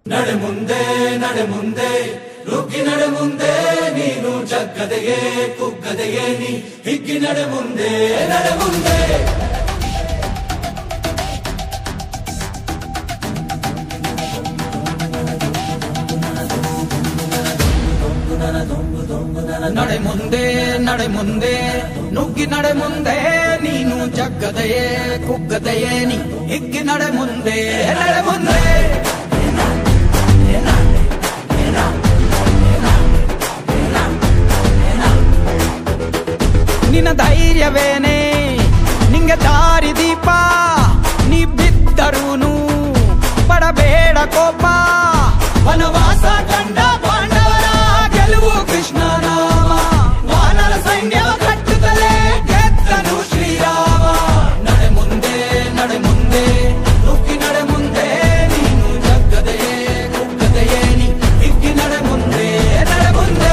ನಡೆ ಮುಂದೆ ನಡೆ ಮುಂದೆ ನುಗ್ಗಿ ನಡೆ ಮುಂದೆ ನೀನು ಜಗ್ಗದೆಯೇ ಕುಗ್ಗದೆಯೇ ನೀ ಹಿಗ್ಗಿ ನಡೆ ಮುಂದೆ ನಡೆ ಮುಂದೆ ನಡೆ ಮುಂದೆ ನಡೆ ಮುಂದೆ ನುಗ್ಗಿ ನಡೆ ಮುಂದೆ ನೀನು ಜಗ್ಗದೆಯೇ ಕುಗ್ಗದೆಯೇ ನೀ ಹಿಗ್ಗಿ ನಡೆ ಮುಂದೆ ನಡೆ ಮುಂದೆ ನಿನ್ನ ಧೈರ್ಯವೇನೆ ನಿಂಗೆ ದಾರಿ ದೀಪ ನೀ ಬಿದ್ದರೂನು ಪಡಬೇಡ ಕೋಪ ವನವಾಸ ಕಂಡ ಪಾಂಡವರ ಗೆಲುವು ಕೃಷ್ಣ ನಾಮ ವಾನರ ಸೈನ್ಯ ಕಟ್ಟುತ್ತಲೇ ಗೆದ್ದನು ಶ್ರೀರಾಮ ನಡೆ ಮುಂದೆ ನಡೆ ಮುಂದೆ ನುಗ್ಗಿ ನಡೆ ಮುಂದೆ ನೀನು ಜಗ್ಗದೆಯೇ ಕುಗ್ಗದೆಯೇ ನೀ ಹಿಗ್ಗಿ ನಡೆ ಮುಂದೆ ನಡೆ ಮುಂದೆ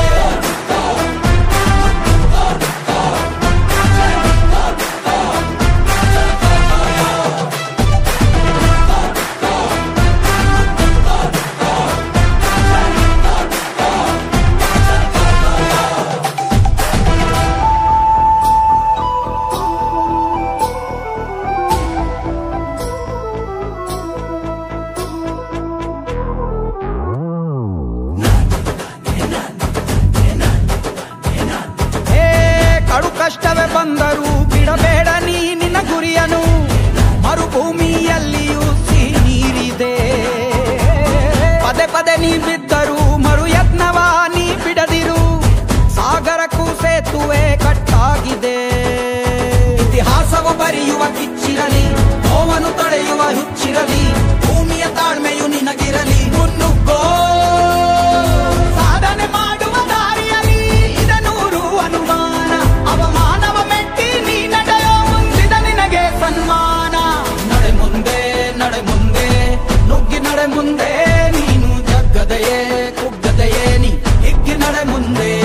ಏ ಕಡು ಕಷ್ಟವೇ ಬಂದರೂ ಬಿಡಬೇಡ ನೀ ನಿನ್ನ ಗುರಿಯನು ಮರುಭೂಮಿಯಲ್ಲಿಯೂ ಸಿಹಿ ನೀರಿದೆ ಪದೇ ಪದೇ ನೀ ಬಿದ್ದರೂ ಮರು ಯತ್ನವ ನೀ ಬಿಡದಿರು ಸಾಗರಕ್ಕೂ ಸೇತುವೆ ಕಟ್ಟಾಗಿದೆ ಇತಿಹಾಸವು ಬರೆಯುವ ಕಿಚ್ಚಿರಲಿ ನೋವನ್ನು ತಡೆಯುವ ಹುಚ್ಚಿರಲಿ ಭೂಮಿಯ ತಾಳ್ಮೆಯು ನಿನಗಿರಲಿ ಮುನ್ನುಗ್ಗೋ ಸಾಧನೆ ಮಾಡುವ ದಾರಿಯಲ್ಲಿ ಇದನೂರು ಅನುಮಾನ ಅವಮಾನವ ಮೆಟ್ಟಿ ನೀ ನಡೆಯೋ ಮುಂದಿದ ನಿನಗೆ ಸನ್ಮಾನ ನಡೆ ಮುಂದೆ ನಡೆ ಮುಂದೆ ನುಗ್ಗಿ ನಡೆ ಮುಂದೆ ನೀನು ಜಗ್ಗದೆಯೇ ಕುಗ್ಗದೆಯೇ ನೀ ಹಿಗ್ಗಿ ನಡೆ ಮುಂದೆ